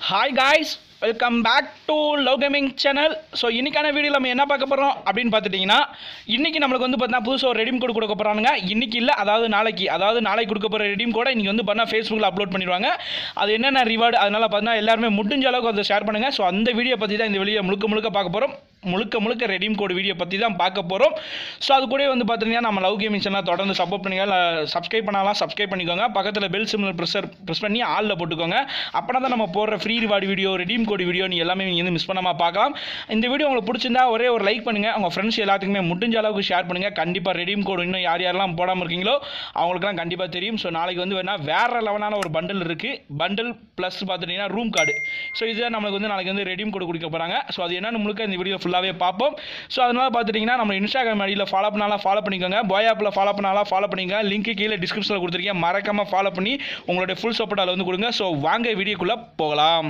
Hi guys welcome back to love gaming channel so இன்னைக்கான video நம்ம என்ன பார்க்க போகிறோம் அப்படின்னு பார்த்துட்டிங்கன்னா இன்றைக்கி நம்மளுக்கு வந்து பார்த்தீங்கன்னா புதுசாக ஒரு ரெடீம் கோட் கொடுக்க போகிறானுங்க இன்றைக்கி இல்லை அதாவது நாளைக்கு அதாவது நாளைக்கு கொடுக்க போகிற ரெடீம் கோடை இன்றைக்கி வந்து பார்த்தீங்கன்னா ஃபேஸ்புக்கில் அப்லோட் பண்ணிடுவாங்க அது என்னென்ன ரிவார்டு அதனால் பார்த்தீங்கன்னா எல்லாருமே முடிஞ்ச அளவுக்கு அதை ஷேர் பண்ணுங்கள் ஸோ அந்த வீடியோ பற்றி தான் இந்த வீடியோ முழுக்க முழுக்க பார்க்க போகிறோம் முழுக்க முழுக்க ரெடீம் கோட் வீடியோ பற்றி தான் பார்க்க போகிறோம் ஸோ அது கூட வந்து பார்த்தீங்கன்னா நம்ம லவ் கேமிங் சேனல் தொடர்ந்து சப்போர்ட் பண்ணுங்க சப்ஸ்கிரைப் பண்ணாலாம் சப்ஸ்கிரைப் பண்ணிக்கோங்க பக்கத்தில் பெல் சிம்மில் ப்ரெஷர் ப்ரெஸ் பண்ணி ஆளில் போட்டுக்கோங்க அப்போனா தான் நம்ம போடுற free reward video redeem code video நீ எல்லாமே நீங்கள் வந்து மிஸ் பண்ணாமல் பார்க்கலாம் இந்த வீடியோ உங்களுக்கு பிடிச்சிருந்தா ஒரே ஒரு லைக் பண்ணுங்கள் உங்கள் ஃப்ரெண்ட்ஸ் எல்லாத்துக்குமே முடிஞ்ச அளவுக்கு ஷேர் பண்ணுங்கள் கண்டிப்பாக ரெடீம் கோட் இன்னும் யார் யாரெல்லாம் போடாமல் இருக்கீங்களோ அவங்களுக்குலாம் கண்டிப்பாக தெரியும் ஸோ நாளைக்கு வந்து வேணால் வேறு லெவலான ஒரு பண்டில் இருக்குது பண்டில் ப்ளஸ் பார்த்துட்டிங்கன்னா ரூம் கார்டு ஸோ இதுதான் நம்மளுக்கு வந்து நாளைக்கு வந்து ரெடீம் கோட் கொடுக்க போகிறாங்க ஸோ அது என்னன்னு முழுக்க இந்த வீடியோ ஃபுல்லாகவே பார்ப்போம் ஸோ அதனால் பார்த்துட்டிங்கன்னா நம்ம இன்ஸ்டாகிராம் ஐடியில் ஃபாலோ பண்ணாலாம் ஃபாலோ பண்ணிக்கோங்க பாய் ஆப்பில் ஃபாலோ பண்ணாலாம் ஃபாலோ பண்ணிக்கோங்க லிங்க் கீழே டிஸ்கிரிப்ஷனில் கொடுத்துருக்கேன் மறக்காமல் ஃபாலோ பண்ணி உங்களுடைய ஃபுல் சப்போர்ட் அதில் வந்து கொடுங்க ஸோ வாங்க வீடியோக்குள்ளே போகலாம்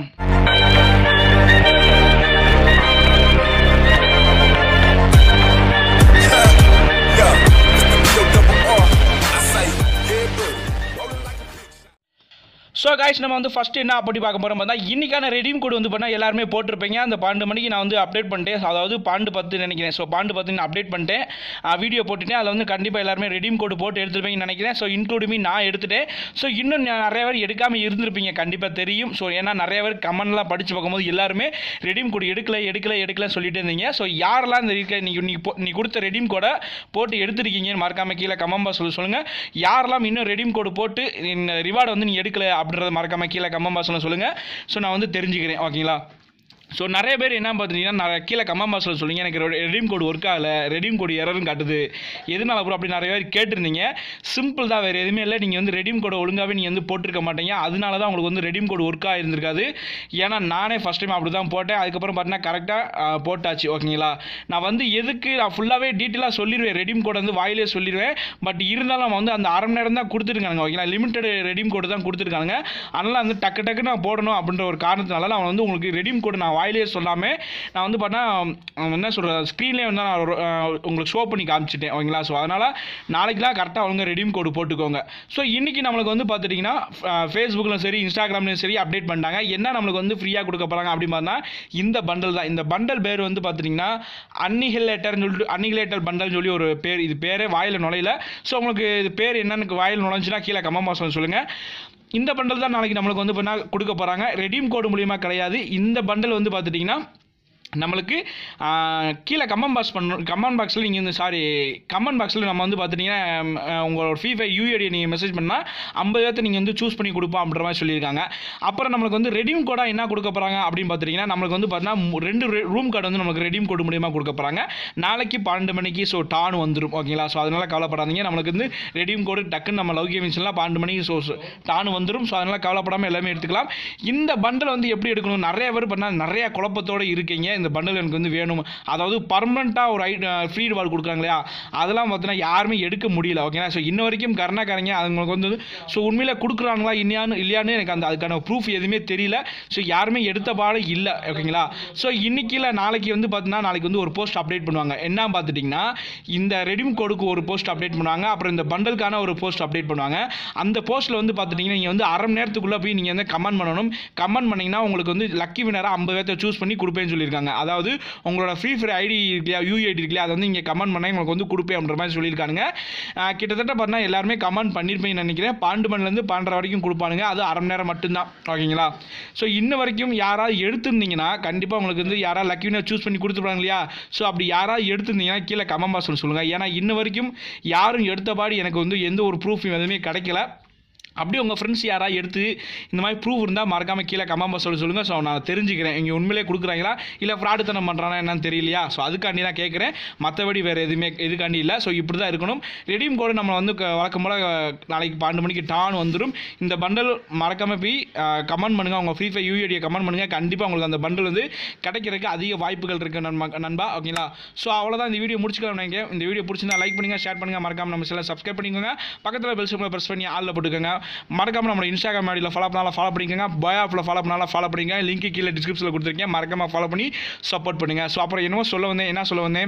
Yeah, it's the B-O-double-R. I say, yeah, boo. Rolling like a big shot. So guys நம்ம வந்து ஃபஸ்ட்டு என்ன அப்படி பார்க்க போகிறோம் பார்த்தா இன்றைக்கான ரெடீம் கோட் வந்து பண்ணால் எல்லாருமே போட்டிருப்பீங்க அந்த பன்னெண்டு மணிக்கு நான் வந்து அப்டேட் பண்ணிட்டேன் அதாவது பன்னெண்டு பத்து நினைக்கிறேன் ஸோ பன்னெண்டு பத்து நான் அப்டேட் பண்ணிட்டேன் வீடியோ போட்டுட்டேன் அதில் வந்து கண்டிப்பாக எல்லாருமே ரெடீம் கோட் போட்டு எடுத்துருப்பீங்கன்னு நினைக்கிறேன் ஸோ இன்க்ளூடுமி நான் எடுத்துட்டேன் ஸோ இன்னும் ந- நிறைய பேர் எடுக்காமல் இருந்திருப்பீங்க கண்டிப்பாக தெரியும் ஸோ ஏன்னா நிறைய பேர் கமெண்ட்லாம் படித்து பார்க்கும்போது எல்லாருமே ரெடீம் கோட் எடுக்கல எடுக்கல எடுக்கல சொல்லிட்டு இருந்தீங்க ஸோ யாரெல்லாம் இந்த இருக்க நீ நீ போ- நீ கொடுத்த ரெடீம் கோடை போட்டு எடுத்திருக்கீங்கன்னு மறக்காம கீழே கமெண்ட் சொல்ல சொல்லுங்கள் யாரெல்லாம் இன்னும் ரெடீம் கோடு போட்டு இந்த ரிவார்டு வந்து நீ எடுக்கல அப்படின்றத மறக்காம கீழே கமெண்ட் பாக்ஸில் சொல்லுங்கள் ஸோ நான் வந்து தெரிஞ்சுக்கிறேன் ஓகேங்களா ஸோ நிறைய பேர் என்ன பார்த்துட்டீங்கன்னா நான் கீழே கமெண்ட் பாக்ஸில் சொல்லுங்க எனக்கு ரெடீம் கோடு ஒர்க் ஆகலை ரெடீம் கோடு எரர்னு காட்டுது எதனால ப்ரோ அப்படி நிறைய பேர் கேட்டிருந்தீங்க சிம்பிள் தான் வேறு எதுவுமே இல்லை நீங்கள் வந்து ரெடீம் கோடை ஒழுங்காகவே நீங்கள் வந்து போட்டிருக்க மாட்டீங்க அதனால தான் உங்களுக்கு வந்து ரெடீம் கோடு ஒர்க் ஆகிருந்திருக்காது ஏன்னா நானே ஃபஸ்ட் டைம் அப்படி தான் போட்டேன் அதுக்கப்புறம் பார்த்தீங்கன்னா கரெக்டாக போட்டாச்சு ஓகேங்களா நான் வந்து எதுக்கு நான் ஃபுல்லாகவே டீட்டெயிலாக சொல்லிடுவேன் ரெடீம் கோடை வந்து வாயிலே சொல்லிடுவேன் பட் இருந்தாலும் நம்ம வந்து அந்த அரை மணி நேரம் தான் கொடுத்துருக்காங்க ஓகேங்களா லிமிட்டட் ரெடீம் கோடு தான் கொடுத்துருக்காங்க அதனால் வந்து டக்கு டக்கு நான் போடணும் அப்படின்ற ஒரு காரணத்தினால நான் வந்து உங்களுக்கு ரெடீம் கோடு நான் வாயிலே சொல்லாமல் நான் வந்து பார்த்தா என்ன சொல்கிறது ஸ்க்ரீன்லேயே வந்து நான் ஒரு, அஹ், உங்களுக்கு ஷோ பண்ணி காமிச்சிட்டேன் ஓகேங்களா ஸோ அதனால் நாளைக்கெலாம் கரெக்டாக அவங்க ரெடீம் கோடு போட்டுக்கோங்க ஸோ இன்றைக்கி நம்மளுக்கு வந்து பார்த்துட்டிங்கன்னா ஃபேஸ்புக்கிலும் சரி இன்ஸ்டாகிராம்லையும் சரி அப்டேட் பண்ணிட்டாங்க என்ன நம்மளுக்கு வந்து ஃப்ரீயாக கொடுக்க போகிறாங்க அப்படின்னு பார்த்தா இந்த பண்டல் தான் இந்த பண்டல் பேர் வந்து பார்த்துட்டிங்கன்னா அன்னிஹிலேட்டர்னு சொல்லிட்டு அன்னிஹிலேட்டர் பண்டல்னு சொல்லி ஒரு பேர் இது பேரே வாயில் நுழையில ஸோ உங்களுக்கு இது பேர் என்னன்னு வாயில் நுழைஞ்சுன்னா கீழே கமெண்ட் பாக்ஸில் சொல்லுங்கள் இந்த பண்டல் தான் நாளைக்கு நம்மளுக்கு வந்து பண்ணால் கொடுக்க போகிறாங்க ரெடீம் கோடு மூலியமாக கிடையாது இந்த பண்டல் வந்து பார்த்துட்டிங்கன்னா நம்மளுக்கு ஆ, கீழே கமெண்ட் பாக்ஸ் பண்ணணும் கமெண்ட் பாக்ஸில் நீங்கள் இந்த சாரி கமெண்ட் பாக்ஸில் நம்ம வந்து பார்த்துட்டிங்கன்னா ம், ஆ, உங்களோட ஃப்ரீ ஃபை யூஏடியை நீங்கள் மெசேஜ் பண்ணால் ஐம்பது பேர்த்த நீங்கள் வந்து சூஸ் பண்ணி கொடுப்போம் அப்படின்ற மாதிரி சொல்லியிருக்காங்க அப்புறம் நம்மளுக்கு வந்து ரெடீம் கோடாக என்ன கொடுக்க போகிறாங்க அப்படின்னு பார்த்துட்டிங்கன்னா நம்மளுக்கு வந்து பார்த்தீங்கன்னா மு- ரெண்டு ரூம் கார்டு வந்து நமக்கு ரெடீம் கோடு மூலியமாக கொடுக்க போகிறாங்க நாளைக்கு பன்னெண்டு மணிக்கு ஸோ டான் வந்துடும் ஓகேங்களா ஸோ அதனால் கவலைப்படாதீங்க நம்மளுக்கு வந்து ரெடீம் கோடு டக்குன்னு நம்ம லவ் கேமிங்ஸ்லாம் பன்னெண்டு மணிக்கு ஸோ டான் வந்துடும் ஸோ அதனால் கவலைப்படாமல் எல்லாமே எடுத்துக்கலாம் இந்த பண்டில் வந்து எப்படி எடுக்கணும் நிறைய பேர் பண்ணால் நிறைய குழப்பத்தோடு இருக்கீங்க இந்த பண்டில் எனக்கு வந்து வேணும் அதாவது பர்மனெண்ட்டாக ஒரு ஐ ஃப்ரீ ரிவார்டு கொடுக்குறாங்க இல்லையா அதெல்லாம் பார்த்தீங்கன்னா யாருமே எடுக்க முடியல ஓகேங்களா ஸோ இன்ன வரைக்கும் கருணாக்காரங்க அவங்களுக்கு வந்து ஸோ உண்மையில் கொடுக்குறாங்களா இல்லையான்னு இல்லையான்னு எனக்கு அந்த அதுக்கான ப்ரூஃப் எதுவுமே தெரியல ஸோ யாருமே எடுத்த பாடு இல்லை ஓகேங்களா ஸோ இன்னைக்கு இல்லை நாளைக்கு வந்து பார்த்தீங்கன்னா நாளைக்கு வந்து ஒரு போஸ்ட் அப்டேட் பண்ணுவாங்க என்ன பார்த்துட்டிங்கன்னா இந்த ரெடிம் கோடுக்கு ஒரு போஸ்ட் அப்டேட் பண்ணுவாங்க அப்புறம் இந்த பண்டலுக்கான ஒரு போஸ்ட் அப்டேட் பண்ணுவாங்க அந்த போஸ்ட்டில் வந்து பார்த்துட்டிங்கன்னா நீங்கள் வந்து அரை மணி நேரத்துக்குள்ளே போய் நீங்கள் வந்து கமெண்ட் பண்ணணும் கமெண்ட் பண்ணிங்கன்னா உங்களுக்கு வந்து லக்கி வினராக ஐம்பது பேர்த்த சூஸ் பண்ணி கொடுப்பேன்னு சொல்லியிருக்காங்க அதாவது உங்களோட ஃப்ரீ ஃபயர் ஐடி இல்லையா யூஐடி இருக்கு இல்லையா அதை வந்து இங்கே கமெண்ட் பண்ணால் உங்களுக்கு வந்து கொடுப்பேன் அப்படின்ற மாதிரி சொல்லியிருக்காங்க ஆஹ் கிட்டத்தட்ட பார்த்தா எல்லாருமே கமெண்ட் பண்ணியிருப்பீங்கன்னு நினைக்கிறேன் பன்னெண்டு மணிலேருந்து பன்னெண்டரை வரைக்கும் கொடுப்பானுங்க அது அரை மணி நேரம் மட்டும்தான் ஓகேங்களா ஸோ இன்ன வரைக்கும் யாராவது எடுத்திருந்தீங்கன்னா கண்டிப்பாக உங்களுக்கு வந்து யாராவது லக்கி வினர் சூஸ் பண்ணி கொடுத்துருப்பாங்க இல்லையா ஸோ அப்படி யாராவது எடுத்திருந்தீங்கன்னா கீழே கமெண்ட் பாக்ஸில் சொல்லுங்கள் ஏன்னா இன்ன வரைக்கும் யாரும் எடுத்தபாடி எனக்கு வந்து எந்த ஒரு ப்ரூஃப் எதுவுமே கிடைக்கல அப்படியே உங்கள் ஃப்ரெண்ட்ஸ் யாராவது எடுத்து இந்த மாதிரி ப்ரூஃப் இருந்தால் மறக்காமல் கீழே கமெண்ட் பாக்ஸ் சொல்ல சொல்லுங்கள் ஸோ நான் தெரிஞ்சுக்கிறேன் இங்கே உண்மையிலே கொடுக்குறாங்களா இல்லை ஃப்ராடுத்தனம் பண்ணுறானா என்னன்னு தெரியலையா ஸோ அதுக்காண்டி தான் கேட்குறேன் மற்றபடி வேறு எதுவுமே இதுக்காண்டி இல்லை ஸோ இப்படி தான் இருக்கணும் ரெடீம் கோடு நம்ம வந்து க- வழக்கம் போல் நாளைக்கு பன்னெண்டு மணிக்கு டான் வந்துடும் இந்த பண்டல் மறக்காமல் போய் கமெண்ட் பண்ணுங்கள் உங்கள் ஃப்ரீ ஃபை யூஏடியை கமெண்ட் பண்ணுங்கள் கண்டிப்பாக உங்களுக்கு அந்த பண்டல் வந்து கிடைக்கிறதுக்கு அதிக வாய்ப்புகள் இருக்குது நண்பா நண்பா ஓகேங்களா ஸோ அவ்வளோதான் இந்த வீடியோ முடிச்சுக்கலாம் நினைக்கிறேன் இந்த வீடியோ பிடிச்சிருந்தா லைக் பண்ணுங்கள் ஷேர் பண்ணுங்கள் மறக்காமல் நம்ம சில சப்ஸ்கிரைப் பண்ணிக்கோங்க பக்கத்தில் பெல் சிம்பில் ப்ரெஸ் பண்ணி ஆளில் போட்டுக்கோங்க மறக்காமல் நம்ம இன்ஸ்டாகிராம் ஐடியில் ஃபாலோ பண்ணாலும் ஃபாலோ பண்ணிக்கோங்க பயாப்பில் ஃபாலோ பண்ணாலும் ஃபாலோ பண்ணிங்க லிங்க் கீழே டிஸ்கிரிப்ஷனில் கொடுத்துருக்கேன் மறக்காமல் ஃபாலோ பண்ணி சப்போர்ட் பண்ணுங்கள் ஸோ அப்புறம் என்னவோ சொல்ல வந்தேன் என்ன சொல்ல வந்தேன்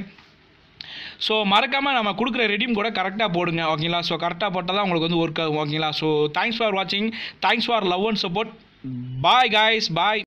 ஸோ மறக்காமல் நம்ம கொடுக்குற ரெடீம் கூட கரெக்டாக போடுங்க ஓகேங்களா ஸோ கரெக்டாக போட்டால் தான் உங்களுக்கு வந்து ஒர்க் ஆகும் ஓகேங்களா ஸோ தேங்க்ஸ் ஃபார் வாட்சிங் thanks for love and support bye guys bye